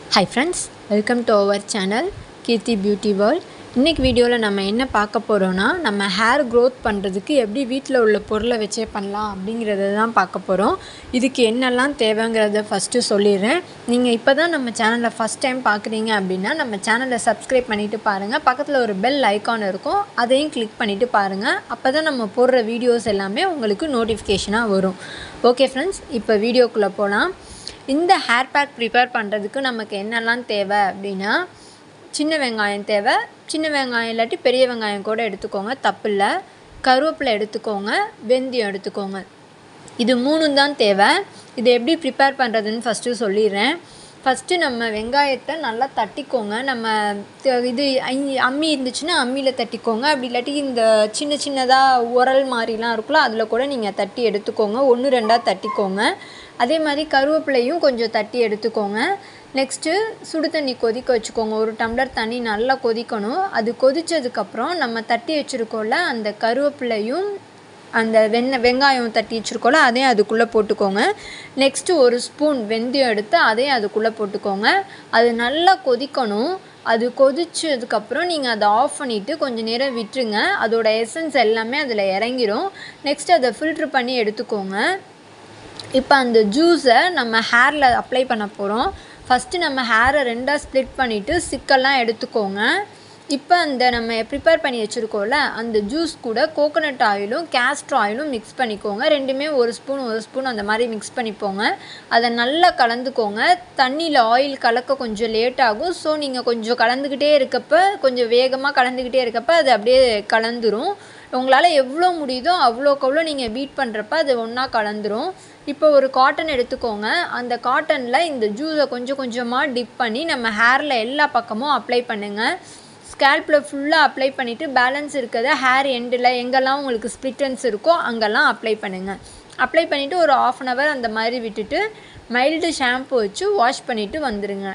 high friends welcome to our channel Keerthi beauty world இன்றைக்கி வீடியோவில் நம்ம என்ன பார்க்க போகிறோன்னா நம்ம ஹேர் க்ரோத் பண்ணுறதுக்கு எப்படி வீட்டில் உள்ள பொருளை வச்சே பண்ணலாம் அப்படிங்கிறத தான் பார்க்க போகிறோம் இதுக்கு என்னெல்லாம் தேவைங்கிறத ஃபஸ்ட்டு சொல்லிடுறேன் நீங்கள் இப்போ தான் நம்ம சேனலை ஃபஸ்ட் டைம் பார்க்குறீங்க அப்படின்னா நம்ம சேனலை சப்ஸ்கிரைப் பண்ணிவிட்டு பாருங்கள் பக்கத்தில் ஒரு பெல் ஐக்கான் இருக்கும் அதையும் கிளிக் பண்ணிவிட்டு பாருங்கள் அப்போ தான் நம்ம போடுற வீடியோஸ் எல்லாமே உங்களுக்கு நோட்டிஃபிகேஷனாக வரும் ஓகே ஃப்ரெண்ட்ஸ் இப்போ வீடியோக்குள்ளே போகலாம் இந்த ஹேர் பேக் ப்ரிப்பேர் பண்ணுறதுக்கு நமக்கு என்னெல்லாம் தேவை அப்படின்னா சின்ன வெங்காயம் தேவை சின்ன வெங்காயம் இல்லாட்டி பெரிய வெங்காயம் கூட எடுத்துக்கோங்க தப்பில்லை கருவேப்பிலை எடுத்துக்கோங்க வெந்தயம் எடுத்துக்கோங்க இது மூணும் தான் தேவை இது எப்படி ப்ரிப்பேர் பண்ணுறதுன்னு ஃபஸ்ட்டு சொல்லிடுறேன் ஃபஸ்ட்டு நம்ம வெங்காயத்தை நல்லா தட்டிக்கோங்க நம்ம த- இது ஐ- அம்மி இருந்துச்சுன்னா அம்மியில் தட்டிக்கோங்க அப்படி இல்லாட்டி இந்த சின்ன சின்னதாக உரல் மாதிரிலாம் இருக்குல்ல அதில் கூட நீங்கள் தட்டி எடுத்துக்கோங்க ஒன்று ரெண்டாக தட்டிக்கோங்க அதே மாதிரி கருவேப்பிலையும் கொஞ்சம் தட்டி எடுத்துக்கோங்க நெக்ஸ்ட்டு சுடு தண்ணி கொதிக்க வச்சுக்கோங்க ஒரு டம்ளர் தண்ணி நல்லா கொதிக்கணும் அது கொதிச்சதுக்கப்புறம் நம்ம தட்டி வச்சுருக்கோம்ல அந்த கருவேப்பிலையும் அந்த வெண்ணெய் வெங்காயம் தட்டி வச்சுருக்கோம்ல அதையும் அதுக்குள்ளே போட்டுக்கோங்க நெக்ஸ்ட்டு ஒரு ஸ்பூன் வெந்தயம் எடுத்து அதையும் அதுக்குள்ளே போட்டுக்கோங்க அது நல்லா கொதிக்கணும் அது கொதிச்சதுக்கப்புறம் நீங்கள் அதை ஆஃப் பண்ணிவிட்டு கொஞ்சம் நேரம் விட்டுருங்க அதோட எசன்ஸ் எல்லாமே அதில் இறங்கிரும் நெக்ஸ்ட் அதை ஃபில்ட்ரு பண்ணி எடுத்துக்கோங்க இப்போ அந்த ஜூஸை நம்ம ஹேரில் அப்ளை பண்ண போகிறோம் ஃபஸ்ட்டு நம்ம ஹேரை ரெண்டாக ஸ்ப்ளிட் பண்ணிவிட்டு சிக்கெல்லாம் எடுத்துக்கோங்க இப்போ அந்த நம்ம ப்ரிப்பேர் பண்ணி வச்சுருக்கோம்ல அந்த ஜூஸ் கூட கோகோனட் ஆயிலும் கேஸ்ட்ர் ஆயிலும் மிக்ஸ் பண்ணிக்கோங்க ரெண்டுமே ஒரு ஸ்பூன் ஒரு ஸ்பூன் அந்த மாதிரி மிக்ஸ் பண்ணிப்போங்க அதை நல்லா கலந்துக்கோங்க தண்ணியில் ஆயில் கலக்க கொஞ்சம் லேட் ஆகும் ஸோ நீங்கள் கொஞ்சம் கலந்துக்கிட்டே இருக்கப்ப கொஞ்சம் வேகமாக கலந்துக்கிட்டே இருக்கப்ப அது அப்படியே கலந்துரும் உங்களால் எவ்வளோ முடியுதோ அவ்வளோக்கு அவ்வளோ நீங்கள் பீட் பண்ணுறப்ப அது ஒன்றா கலந்துரும் இப்போ ஒரு காட்டன் எடுத்துக்கோங்க அந்த காட்டனில் இந்த ஜூஸை கொஞ்சம் கொஞ்சமாக டிப் பண்ணி நம்ம ஹேரில் எல்லா பக்கமும் அப்ளை பண்ணுங்கள் ஸ்கேல்பில் ஃபுல்லாக அப்ளை பண்ணிவிட்டு பேலன்ஸ் இருக்கிறத ஹேர் எண்டில் எங்கெல்லாம் உங்களுக்கு ஸ்ப்ளிட்டன்ஸ் இருக்கோ அங்கெல்லாம் அப்ளை பண்ணுங்கள் அப்ளை பண்ணிவிட்டு ஒரு ஆஃப் அன் ஹவர் அந்த மாதிரி விட்டுட்டு மைல்டு ஷாம்பு வச்சு வாஷ் பண்ணிவிட்டு வந்துடுங்க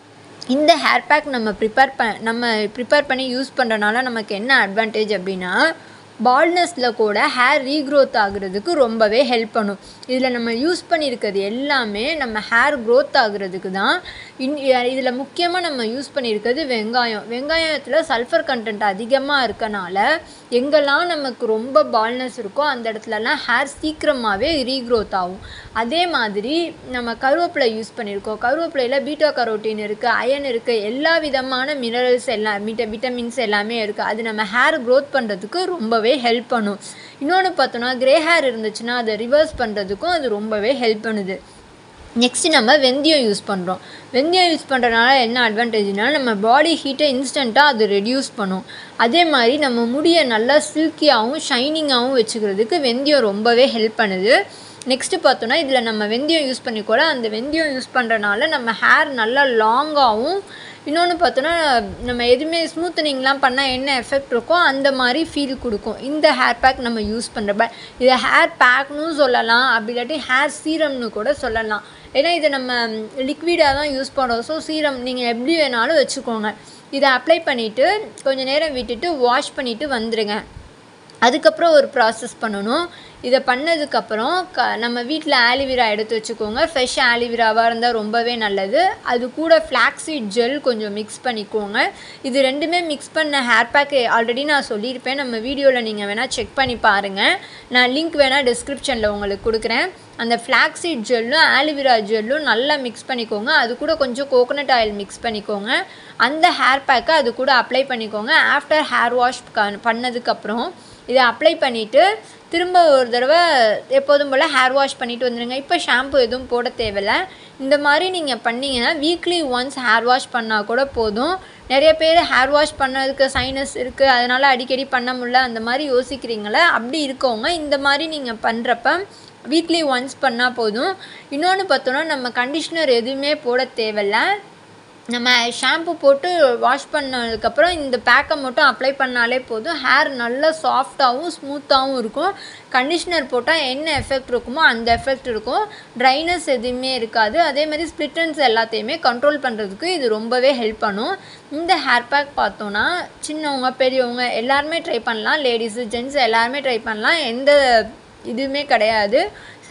இந்த ஹேர் பேக் நம்ம ப்ரிப்பேர் ப நம்ம ப்ரிப்பேர் பண்ணி யூஸ் பண்ணுறனால நமக்கு என்ன அட்வான்டேஜ் அப்படின்னா பால்னஸில் கூட ஹேர் ரீக்ரோத் ஆகுறதுக்கு ரொம்பவே ஹெல்ப் பண்ணும் இதில் நம்ம யூஸ் பண்ணியிருக்கிறது எல்லாமே நம்ம ஹேர் க்ரோத் ஆகுறதுக்கு தான் இன் இதில் முக்கியமாக நம்ம யூஸ் பண்ணியிருக்கிறது வெங்காயம் வெங்காயத்தில் சல்ஃபர் கண்டென்ட் அதிகமாக இருக்கனால எங்கெல்லாம் நமக்கு ரொம்ப பால்னஸ் இருக்கோ அந்த இடத்துலலாம் ஹேர் சீக்கிரமாகவே ரீக்ரோத் ஆகும் அதே மாதிரி நம்ம கருவேப்பிலை யூஸ் பண்ணியிருக்கோம் கருவேப்பிலையில் பீட்டா கரோட்டின் இருக்குது அயன் இருக்குது எல்லா விதமான மினரல்ஸ் எல்லாம் விட்ட விட்டமின்ஸ் எல்லாமே இருக்குது அது நம்ம ஹேர் க்ரோத் பண்ணுறதுக்கு ரொம்பவே ஹெல்ப் பண்ணும் இன்னொன்று பார்த்தோன்னா கிரே ஹேர் இருந்துச்சுன்னா அதை ரிவர்ஸ் பண்ணுறதுக்கும் அது ரொம்பவே ஹெல்ப் பண்ணுது நெக்ஸ்ட் நம்ம வெந்தயம் யூஸ் பண்ணுறோம் வெந்தயம் யூஸ் பண்ணுறதுனால என்ன அட்வான்டேஜ்னால் நம்ம பாடி ஹீட்டை இன்ஸ்டண்ட்டாக அது ரெடியூஸ் பண்ணும் அதே மாதிரி நம்ம முடியை நல்லா சில்கியாகவும் ஷைனிங்காகவும் வச்சுக்கிறதுக்கு வெந்தயம் ரொம்பவே ஹெல்ப் பண்ணுது நெக்ஸ்ட்டு பார்த்தோன்னா இதில் நம்ம வெந்தயம் யூஸ் பண்ணிக்கூட அந்த வெந்தயம் யூஸ் பண்ணுறனால நம்ம ஹேர் நல்லா லாங்காகவும் இன்னொன்று பார்த்தோன்னா நம்ம எதுவுமே ஸ்மூத்தனிங்லாம் பண்ணால் என்ன எஃபெக்ட் இருக்கோ அந்த மாதிரி ஃபீல் கொடுக்கும் இந்த ஹேர் பேக் நம்ம யூஸ் பண்ணுறப்ப இதை ஹேர் பேக்னு சொல்லலாம் அப்படி இல்லாட்டி ஹேர் சீரம்னு கூட சொல்லலாம் ஏன்னா இதை நம்ம லிக்விடாக தான் யூஸ் பண்ணுறோம் ஸோ சீரம் நீங்கள் எப்படி வேணாலும் வச்சுக்கோங்க இதை அப்ளை பண்ணிவிட்டு கொஞ்சம் நேரம் விட்டுட்டு வாஷ் பண்ணிவிட்டு வந்துடுங்க அதுக்கப்புறம் ஒரு ப்ராசஸ் பண்ணணும் இதை பண்ணதுக்கப்புறம் க நம்ம வீட்டில் ஆலிவிரா எடுத்து வச்சுக்கோங்க ஃப்ரெஷ் ஆலிவிராவாக இருந்தால் ரொம்பவே நல்லது அது கூட ஃப்ளாக்ஸீட் ஜெல் கொஞ்சம் மிக்ஸ் பண்ணிக்கோங்க இது ரெண்டுமே மிக்ஸ் பண்ண ஹேர் பேக் ஆல்ரெடி நான் சொல்லியிருப்பேன் நம்ம வீடியோவில் நீங்கள் வேணால் செக் பண்ணி பாருங்கள் நான் லிங்க் வேணால் டிஸ்கிரிப்ஷனில் உங்களுக்கு கொடுக்குறேன் அந்த ஃப்ளாக்ஸீட் ஜெல்லும் ஆலிவிரா ஜெல்லும் நல்லா மிக்ஸ் பண்ணிக்கோங்க அது கூட கொஞ்சம் கோகோனட் ஆயில் மிக்ஸ் பண்ணிக்கோங்க அந்த ஹேர் பேக்கை அது கூட அப்ளை பண்ணிக்கோங்க ஆஃப்டர் ஹேர் வாஷ் பண்ணதுக்கப்புறம் இதை அப்ளை பண்ணிவிட்டு திரும்ப ஒரு தடவை எப்போதும் போல் ஹேர் வாஷ் பண்ணிட்டு வந்துடுங்க இப்போ ஷாம்பு எதுவும் போட தேவையில்ல இந்த மாதிரி நீங்கள் பண்ணீங்கன்னா வீக்லி ஒன்ஸ் ஹேர் வாஷ் பண்ணால் கூட போதும் நிறைய பேர் ஹேர் வாஷ் பண்ணதுக்கு சைனஸ் இருக்குது அதனால் அடிக்கடி பண்ண முடியல அந்த மாதிரி யோசிக்கிறீங்களே அப்படி இருக்கவங்க இந்த மாதிரி நீங்கள் பண்ணுறப்ப வீக்லி ஒன்ஸ் பண்ணால் போதும் இன்னொன்று பார்த்தோன்னா நம்ம கண்டிஷ்னர் எதுவுமே போட தேவையில்ல நம்ம ஷாம்பு போட்டு வாஷ் பண்ணதுக்கப்புறம் இந்த பேக்கை மட்டும் அப்ளை பண்ணாலே போதும் ஹேர் நல்லா சாஃப்டாகவும் ஸ்மூத்தாகவும் இருக்கும் கண்டிஷ்னர் போட்டால் என்ன எஃபெக்ட் இருக்குமோ அந்த எஃபெக்ட் இருக்கும் ட்ரைனஸ் எதுவுமே இருக்காது அதே மாதிரி ஸ்ப்ளிட்டன்ஸ் எல்லாத்தையுமே கண்ட்ரோல் பண்ணுறதுக்கு இது ரொம்பவே ஹெல்ப் பண்ணும் இந்த ஹேர் பேக் பார்த்தோன்னா சின்னவங்க பெரியவங்க எல்லாருமே ட்ரை பண்ணலாம் லேடிஸு ஜென்ட்ஸ் எல்லாருமே ட்ரை பண்ணலாம் எந்த இதுவுமே கிடையாது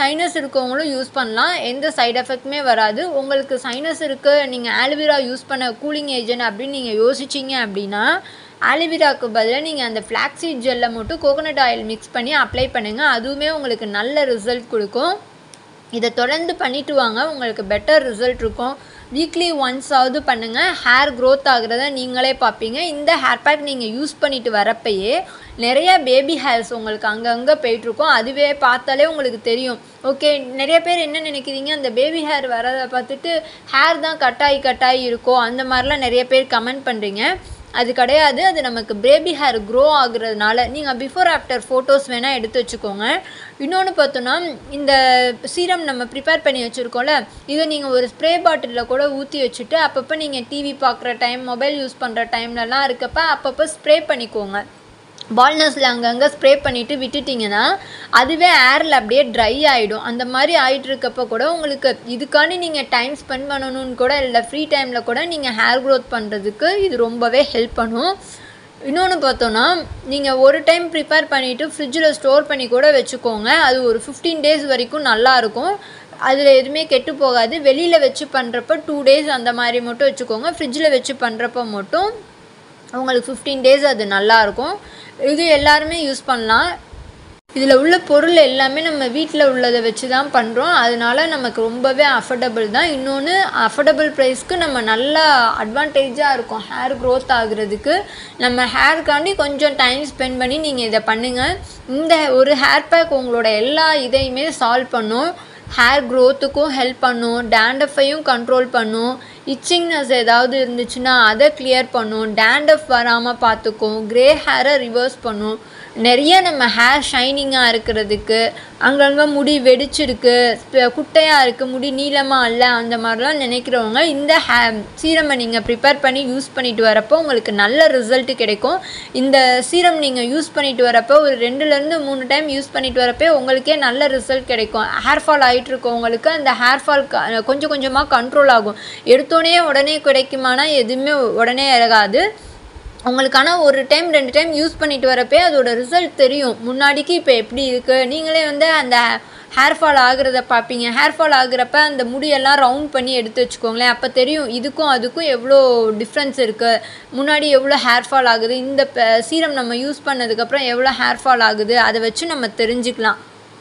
சைனஸ் இருக்கவங்களும் யூஸ் பண்ணலாம் எந்த சைடு எஃபெக்ட்டுமே வராது உங்களுக்கு சைனஸ் இருக்குது நீங்கள் ஆலிவிரா யூஸ் பண்ண கூலிங் ஏஜென்ட் அப்படின்னு நீங்கள் யோசிச்சிங்க அப்படின்னா ஆலிவிராக்கு பதிலாக நீங்கள் அந்த ஃப்ளாக்ஸீட் ஜெல்லை மட்டும் கோகோனட் ஆயில் மிக்ஸ் பண்ணி அப்ளை பண்ணுங்கள் அதுவுமே உங்களுக்கு நல்ல ரிசல்ட் கொடுக்கும் இதை தொடர்ந்து பண்ணிட்டு வாங்க உங்களுக்கு பெட்டர் ரிசல்ட் இருக்கும் வீக்லி ஒன்ஸாவது பண்ணுங்கள் ஹேர் க்ரோத் ஆகுறத நீங்களே பார்ப்பீங்க இந்த ஹேர் பேக் நீங்கள் யூஸ் பண்ணிட்டு வரப்பயே நிறைய பேபி ஹேர்ஸ் உங்களுக்கு அங்கங்கே போயிட்டுருக்கோம் அதுவே பார்த்தாலே உங்களுக்கு தெரியும் ஓகே நிறைய பேர் என்ன நினைக்கிறீங்க அந்த பேபி ஹேர் வரதை பார்த்துட்டு ஹேர் தான் கட்டாயி கட்டாயி இருக்கோ அந்த மாதிரிலாம் நிறைய பேர் கமெண்ட் பண்ணுறீங்க அது கிடையாது அது நமக்கு பேபி ஹேர் க்ரோ ஆகுறதுனால நீங்கள் பிஃபோர் ஆஃப்டர் ஃபோட்டோஸ் வேணால் எடுத்து வச்சுக்கோங்க இன்னொன்று பார்த்தோன்னா இந்த சீரம் நம்ம ப்ரிப்பேர் பண்ணி வச்சுருக்கோம்ல இதை நீங்கள் ஒரு ஸ்ப்ரே பாட்டிலில் கூட ஊற்றி வச்சுட்டு அப்பப்போ நீங்கள் டிவி பார்க்குற டைம் மொபைல் யூஸ் பண்ணுற டைம்லலாம் இருக்கப்ப அப்பப்போ ஸ்ப்ரே பண்ணிக்கோங்க பால்னஸில் அங்கங்கே ஸ்ப்ரே பண்ணிவிட்டு விட்டுட்டிங்கன்னா அதுவே ஏரில் அப்படியே ட்ரை ஆகிடும் அந்த மாதிரி ஆகிட்டு இருக்கப்போ கூட உங்களுக்கு இதுக்காண்டி நீங்கள் டைம் ஸ்பெண்ட் பண்ணணும்னு கூட இல்லை ஃப்ரீ டைமில் கூட நீங்கள் ஹேர் க்ரோத் பண்ணுறதுக்கு இது ரொம்பவே ஹெல்ப் பண்ணும் இன்னொன்று பார்த்தோன்னா நீங்கள் ஒரு டைம் ப்ரிப்பேர் பண்ணிவிட்டு ஃப்ரிட்ஜில் ஸ்டோர் பண்ணி கூட வச்சுக்கோங்க அது ஒரு ஃபிஃப்டீன் டேஸ் வரைக்கும் நல்லாயிருக்கும் அதில் எதுவுமே கெட்டு போகாது வெளியில் வச்சு பண்ணுறப்ப டூ டேஸ் அந்த மாதிரி மட்டும் வச்சுக்கோங்க ஃப்ரிட்ஜில் வச்சு பண்ணுறப்ப மட்டும் உங்களுக்கு ஃபிஃப்டீன் டேஸ் அது நல்லாயிருக்கும் இது எல்லாருமே யூஸ் பண்ணலாம் இதில் உள்ள பொருள் எல்லாமே நம்ம வீட்டில் உள்ளதை வச்சு தான் பண்ணுறோம் அதனால நமக்கு ரொம்பவே அஃபோர்டபுள் தான் இன்னொன்று அஃபோர்டபுள் ப்ரைஸ்க்கு நம்ம நல்லா அட்வான்டேஜாக இருக்கும் ஹேர் க்ரோத் ஆகுறதுக்கு நம்ம ஹேருக்காண்டி கொஞ்சம் டைம் ஸ்பெண்ட் பண்ணி நீங்கள் இதை பண்ணுங்கள் இந்த ஒரு ஹேர் பேக் உங்களோட எல்லா இதையுமே சால்வ் பண்ணும் ஹேர் க்ரோத்துக்கும் ஹெல்ப் பண்ணும் டேண்டஃபையும் கண்ட்ரோல் பண்ணும் இச்சிங்னஸ் ஏதாவது இருந்துச்சுன்னா அதை கிளியர் பண்ணும் டேண்டஃப் வராமல் பார்த்துக்கும் க்ரே ஹேரை ரிவர்ஸ் பண்ணும் நிறைய நம்ம ஹேர் ஷைனிங்காக இருக்கிறதுக்கு அங்கங்கே முடி வெடிச்சிருக்கு குட்டையாக இருக்குது முடி நீளமாக இல்லை அந்த மாதிரிலாம் நினைக்கிறவங்க இந்த ஹே சீரமை நீங்கள் ப்ரிப்பேர் பண்ணி யூஸ் பண்ணிட்டு வரப்போ உங்களுக்கு நல்ல ரிசல்ட் கிடைக்கும் இந்த சீரம் நீங்கள் யூஸ் பண்ணிட்டு வரப்போ ஒரு ரெண்டுலேருந்து மூணு டைம் யூஸ் பண்ணிட்டு வரப்போ உங்களுக்கே நல்ல ரிசல்ட் கிடைக்கும் ஹேர் ஃபால் ஆகிட்டு இருக்கவங்களுக்கு அந்த ஹேர் ஃபால் கொஞ்சம் கொஞ்சமாக கண்ட்ரோல் ஆகும் எடுத்தோடனே உடனே கிடைக்குமானா எதுவுமே உடனே இறகாது உங்களுக்கான ஒரு டைம் ரெண்டு டைம் யூஸ் பண்ணிட்டு வரப்பே அதோட ரிசல்ட் தெரியும் முன்னாடிக்கு இப்போ எப்படி இருக்குது நீங்களே வந்து அந்த ஹேர் ஃபால் ஆகுறத பார்ப்பீங்க ஹேர் ஃபால் ஆகுறப்ப அந்த முடியெல்லாம் ரவுண்ட் பண்ணி எடுத்து வச்சுக்கோங்களேன் அப்போ தெரியும் இதுக்கும் அதுக்கும் எவ்வளோ டிஃப்ரென்ஸ் இருக்குது முன்னாடி எவ்வளோ ஹேர் ஃபால் ஆகுது இந்த சீரம் நம்ம யூஸ் பண்ணதுக்கப்புறம் எவ்வளோ ஹேர் ஃபால் ஆகுது அதை வச்சு நம்ம தெரிஞ்சுக்கலாம்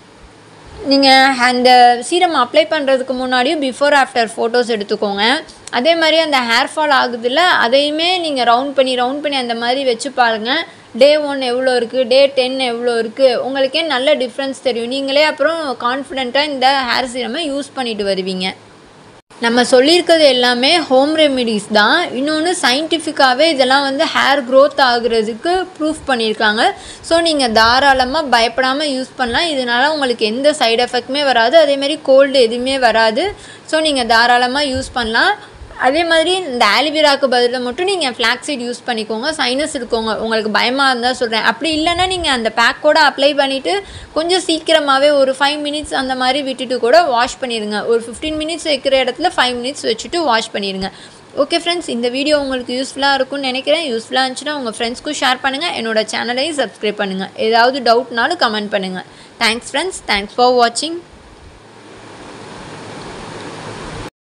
நீங்கள் அந்த சீரம் அப்ளை பண்ணுறதுக்கு முன்னாடியும் பிஃபோர் ஆஃப்டர் ஃபோட்டோஸ் எடுத்துக்கோங்க அதே மாதிரி அந்த ஹேர் ஃபால் ஆகுதுல்ல அதையுமே நீங்கள் ரவுண்ட் பண்ணி ரவுண்ட் பண்ணி அந்த மாதிரி வச்சு பாருங்கள் டே ஒன் எவ்வளோ இருக்குது டே டென் எவ்வளோ இருக்குது உங்களுக்கே நல்ல டிஃப்ரென்ஸ் தெரியும் நீங்களே அப்புறம் கான்ஃபிடெண்ட்டாக இந்த ஹேர் சீரமை யூஸ் பண்ணிட்டு வருவீங்க நம்ம சொல்லியிருக்கிறது எல்லாமே ஹோம் ரெமிடிஸ் தான் இன்னொன்று சயின்டிஃபிக்காகவே இதெல்லாம் வந்து ஹேர் க்ரோத் ஆகுறதுக்கு ப்ரூஃப் பண்ணியிருக்காங்க ஸோ நீங்கள் தாராளமாக பயப்படாமல் யூஸ் பண்ணலாம் இதனால் உங்களுக்கு எந்த சைடு எஃபெக்ட்டுமே வராது அதேமாதிரி கோல்டு எதுவுமே வராது ஸோ நீங்கள் தாராளமாக யூஸ் பண்ணலாம் அதே மாதிரி இந்த ஆலிவிராக்கு பதிலாக மட்டும் நீங்கள் ஃப்ளாக்ஸீட் யூஸ் பண்ணிக்கோங்க சைனஸ் இருக்கோங்க உங்களுக்கு பயமாக இருந்தால் சொல்கிறேன் அப்படி இல்லைன்னா நீங்கள் அந்த பேக்கோட அப்ளை பண்ணிவிட்டு கொஞ்சம் சீக்கிரமாகவே ஒரு ஃபைவ் மினிட்ஸ் அந்த மாதிரி விட்டுட்டு கூட வாஷ் பண்ணிடுங்க ஒரு ஃபிஃப்டீன் மினிட்ஸ் வைக்கிற இடத்துல ஃபைவ் மினிட்ஸ் வச்சுட்டு வாஷ் பண்ணிடுங்க ஓகே ஃப்ரெண்ட்ஸ் இந்த வீடியோ உங்களுக்கு யூஸ்ஃபுல்லாக இருக்கும்னு நினைக்கிறேன் யூஸ்ஃபுல்லாக இருந்துச்சுன்னா உங்கள் ஃப்ரெண்ட்ஸ்க்கும் ஷேர் பண்ணுங்கள் என்னோட சேனலையும் சப்ஸ்கிரைப் பண்ணுங்கள் ஏதாவது டவுட்னாலும் கமெண்ட் பண்ணுங்கள் தேங்க்ஸ் ஃப்ரெண்ட்ஸ் தேங்க்ஸ் ஃபார் வாட்சிங்